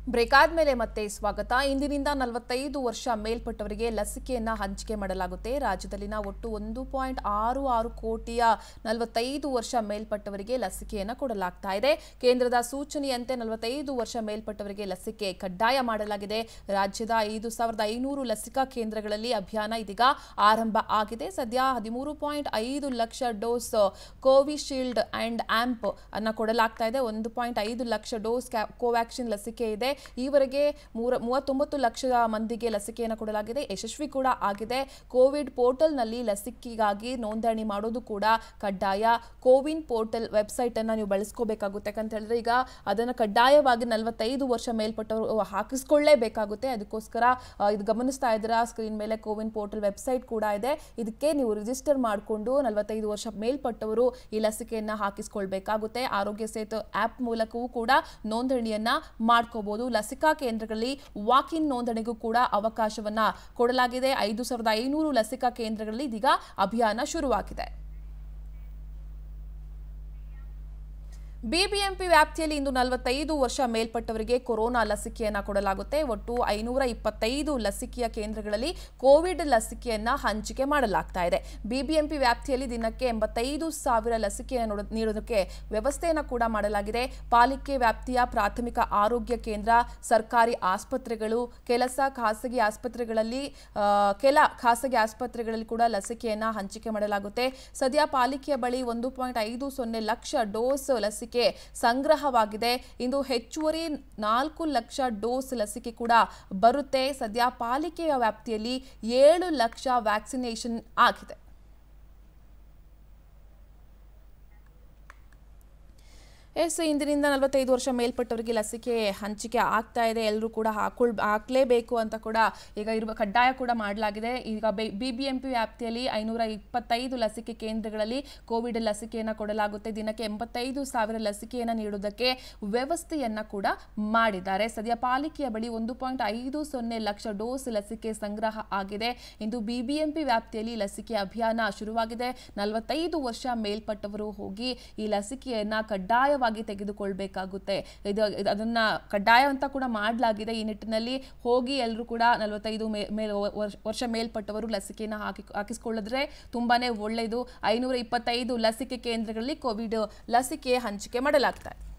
break ಆದ್ಮೇಲೆ ಮತ್ತೆ ಸ್ವಾಗತ ಇಂದಿನಿಂದ ನಲವತ್ತೈದು ವರ್ಷ ಮೇಲ್ಪಟ್ಟವರಿಗೆ ಲಸಿಕೆಯನ್ನ ಹಂಚಿಕೆ ಮಾಡಲಾಗುತ್ತೆ ರಾಜ್ಯದಲ್ಲಿನ ಒಟ್ಟು ಒಂದು ಪಾಯಿಂಟ್ ಆರು ಆರು ಕೋಟಿಯ ನಲವತ್ತೈದು ವರ್ಷ ಮೇಲ್ಪಟ್ಟವರಿಗೆ ಲಸಿಕೆಯನ್ನ ಕೊಡಲಾಗ್ತಾ ಇದೆ ಕೇಂದ್ರದ ಸೂಚನೆಯಂತೆ ನಲವತ್ತೈದು ವರ್ಷ ಮೇಲ್ಪಟ್ಟವರಿಗೆ ಲಸಿಕೆ ಕಡ್ಡಾಯ ಮಾಡಲಾಗಿದೆ ರಾಜ್ಯದ ಐದು ಸಾವಿರದ ಐನೂರು ಲಸಿಕಾ ಕೇಂದ್ರಗಳಲ್ಲಿ ಅಭಿಯಾನ ಇದೀಗ ಆರಂಭ ಆಗಿದೆ ಸದ್ಯ ಹದಿಮೂರು ಪಾಯಿಂಟ್ ಐದು ಲಕ್ಷ ಡೋಸ್ ಕೋವಿಶೀಲ್ಡ್ ಅಂಡ್ ಆಂಪ್ ಅನ್ನ ಕೊಡಲಾಗ್ತಾ ಇದೆ ಒಂದು ಪಾಯಿಂಟ್ ಐದು ಲಕ್ಷ ಡೋಸ್ ಕ್ಯಾ- ಕೋವ್ಯಾಕ್ಸಿನ್ ಲಸಿಕೆ ಇದೆ ಈವರೆಗೆ ಮೂರ ಮೂವತ್ತೊಂಬತ್ತು ಲಕ್ಷ ಮಂದಿಗೆ ಲಸಿಕೆಯನ್ನು ಕೊಡಲಾಗಿದೆ ಯಶಸ್ವಿ ಕೂಡ ಆಗಿದೆ ಕೋವಿಡ್ ಪೋರ್ಟಲ್ನಲ್ಲಿ ಲಸಿಕೆಗಾಗಿ ನೋಂದಣಿ ಮಾಡೋದು ಕೂಡ ಕಡ್ಡಾಯ ಕೋವಿನ್ ಪೋರ್ಟಲ್ ವೆಬ್ಸೈಟ್ ಅನ್ನ ನೀವು ಬಳಸ್ಕೋಬೇಕಾಗುತ್ತೆ ಯಾಕಂತ ಹೇಳಿದ್ರೆ ಈಗ ಅದನ್ನು ಕಡ್ಡಾಯವಾಗಿ ನಲವತ್ತೈದು ವರ್ಷ ಮೇಲ್ಪಟ್ಟವರು ಹಾಕಿಸ್ಕೊಳ್ಳೇಬೇಕಾಗುತ್ತೆ ಅದಕ್ಕೋಸ್ಕರ ಆ, ಇದು ಗಮನಿಸ್ತಾ ಇದ್ದೀರಾ ಸ್ಕ್ರೀನ್ ಮೇಲೆ ಕೋವಿನ್ ಪೋರ್ಟಲ್ ವೆಬ್ಸೈಟ್ ಕೂಡ ಇದೆ ಇದಕ್ಕೆ ನೀವು ರಿಜಿಸ್ಟರ್ ಮಾಡಿಕೊಂಡು ನಲವತ್ತೈದು ವರ್ಷ ಮೇಲ್ಪಟ್ಟವರು ಈ ಲಸಿಕೆಯನ್ನ ಹಾಕಿಸ್ಕೊಳ್ಬೇಕಾಗುತ್ತೆ ಆರೋಗ್ಯ ಸೇತು ಆಪ್ ಮೂಲಕವೂ ಕೂಡ ನೋಂದಣಿಯನ್ನ ಮಾಡ್ಕೋಬಹುದು ಲಸಿಕಾ ಕೇಂದ್ರಗಳಲ್ಲಿ ವಾಕ್ ಇನ್ ನೋಂದಣಿಗೂ ಕೂಡ ಅವಕಾಶವನ್ನ ಕೊಡಲಾಗಿದೆ ಐದು ಸಾವಿರದ ಐನೂರು ಲಸಿಕಾ ಕೇಂದ್ರಗಳಲ್ಲಿ ಇದೀಗ ಅಭಿಯಾನ ಶುರುವಾಗಿದೆ ಬಿಬಿಎಂಪಿ ವ್ಯಾಪ್ತಿಯಲ್ಲಿ ಇಂದು ನಲವತ್ತೈದು ವರ್ಷ ಮೇಲ್ಪಟ್ಟವರಿಗೆ ಕೊರೋನಾ ಲಸಿಕೆಯನ್ನ ಕೊಡಲಾಗುತ್ತೆ ಒಟ್ಟು ಐನೂರ ಇಪ್ಪತ್ತೈದು ಲಸಿಕೆಯ ಕೇಂದ್ರಗಳಲ್ಲಿ ಕೋವಿಡ್ ಲಸಿಕೆಯನ್ನ ಹಂಚಿಕೆ ಮಾಡಲಾಗ್ತಾ ಇದೆ ಬಿಬಿಎಂಪಿ ವ್ಯಾಪ್ತಿಯಲ್ಲಿ ದಿನಕ್ಕೆ ಎಂಬತ್ತೈದು ಸಾವಿರ ಲಸಿಕೆಯನ್ನು ನೋಡ- ನೀಡೋದಕ್ಕೆ ವ್ಯವಸ್ಥೆಯನ್ನು ಕೂಡ ಮಾಡಲಾಗಿದೆ ಪಾಲಿಕೆ ವ್ಯಾಪ್ತಿಯ ಪ್ರಾಥಮಿಕ ಆರೋಗ್ಯ ಕೇಂದ್ರ ಸರ್ಕಾರಿ ಆಸ್ಪತ್ರೆಗಳು ಕೆಲಸ ಖಾಸಗಿ ಆಸ್ಪತ್ರೆಗಳಲ್ಲಿ ಆ, ಕೆಲ ಖಾಸಗಿ ಆಸ್ಪತ್ರೆಗಳಲ್ಲಿ ಕೂಡ ಲಸಿಕೆಯನ್ನ ಹಂಚಿಕೆ ಮಾಡಲಾಗುತ್ತೆ ಸದ್ಯ ಪಾಲಿಕೆಯ ಬಳಿ ಒಂದು ಪಾಯಿಂಟ್ ಐದು ಸೊನ್ನೆ ಲಕ್ಷ ಡೋಸ್ ಲಸಿಕೆ ಸಂಗ್ರಹವಾಗಿದೆ ಇಂದು ಹೆಚ್ಚುವರಿ ನಾಲ್ಕು ಲಕ್ಷ ಡೋಸ್ ಲಸಿಕೆ ಕೂಡ ಬರುತ್ತೆ ಸದ್ಯ ಪಾಲಿಕೆಯ ವ್ಯಾಪ್ತಿಯಲ್ಲಿ ಏಳು ಲಕ್ಷ ವ್ಯಾಕ್ಸಿನೇಷನ್ ಆಗಿದೆ ಎಸ್ ಇಂದಿನಿಂದ ನಲವತ್ತೈದು ವರ್ಷ ಮೇಲ್ಪಟ್ಟವರಿಗೆ ಲಸಿಕೆ ಹಂಚಿಕೆ ಆಗ್ತಾ ಇದೆ ಎಲ್ಲರೂ ಕೂಡ ಹಾಕೊಳ್ ಹಾಕ್ಲೇಬೇಕು ಅಂತ ಕೂಡ ಈಗ ಇರುವ ಕಡ್ಡಾಯ ಕೂಡ ಮಾಡಲಾಗಿದೆ ಈಗ ಬಿ ಬಿ ಎಂ ಪಿ ವ್ಯಾಪ್ತಿಯಲ್ಲಿ ಐನೂರ ಇಪ್ಪತ್ತೈದು ಲಸಿಕೆ ಕೇಂದ್ರಗಳಲ್ಲಿ ಕೋವಿಡ್ ಲಸಿಕೆಯನ್ನು ಕೊಡಲಾಗುತ್ತೆ ದಿನಕ್ಕೆ ಎಂಬತ್ತೈದು ಸಾವಿರ ಲಸಿಕೆಯನ್ನು ನೀಡುವುದಕ್ಕೆ ವ್ಯವಸ್ಥೆಯನ್ನ ಕೂಡ ಮಾಡಿದ್ದಾರೆ ಸದ್ಯ ಪಾಲಿಕೆಯ ಬಳಿ ಒಂದು ಪಾಯಿಂಟ್ ಐದು ಸೊನ್ನೆ ಲಕ್ಷ ಡೋಸ್ ಲಸಿಕೆ ಸಂಗ್ರಹ ಆಗಿದೆ ಇಂದು ಬಿಬಿಎಂಪಿ ವ್ಯಾಪ್ತಿಯಲ್ಲಿ ಲಸಿಕೆ ಅಭಿಯಾನ ಶುರುವಾಗಿದೆ ನಲವತ್ತೈದು ವರ್ಷ ಮೇಲ್ಪಟ್ಟವರು ಹೋಗಿ ಈ ಲಸಿಕೆಯನ್ನ ಕಡ್ಡಾಯವಾಗಿ ತೆಗೆದುಕೊಳ್ಬೇಕಾಗುತ್ತೆ ಇದು ಇದು- ಅದನ್ನ ಕಡ್ಡಾಯ ಅಂತ ಕೂಡ ಮಾಡಲಾಗಿದೆ ಈ ನಿಟ್ಟಿನಲ್ಲಿ ಹೋಗಿ ಎಲ್ಲರೂ ಕೂಡ ನಲವತ್ತೈದು ಮೇ ಮೇಲ್ ವರ್ಷ- ವರ್ಷ ಮೇಲ್ಪಟ್ಟವರು ಲಸಿಕೆಯನ್ನು ಹಾಕಿ ಹಾಕಿಸ್ಕೊಳ್ಳಿದ್ರೆ ತುಂಬಾನೇ ಒಳ್ಳೆಯದು ಐನೂರ ಇಪ್ಪತ್ತೈದು ಲಸಿಕೆ ಕೇಂದ್ರಗಳಲ್ಲಿ ಕೋವಿಡ್ ಲಸಿಕೆ ಹಂಚಿಕೆ ಮಾಡಲಾಗ್ತಾ ಇದೆ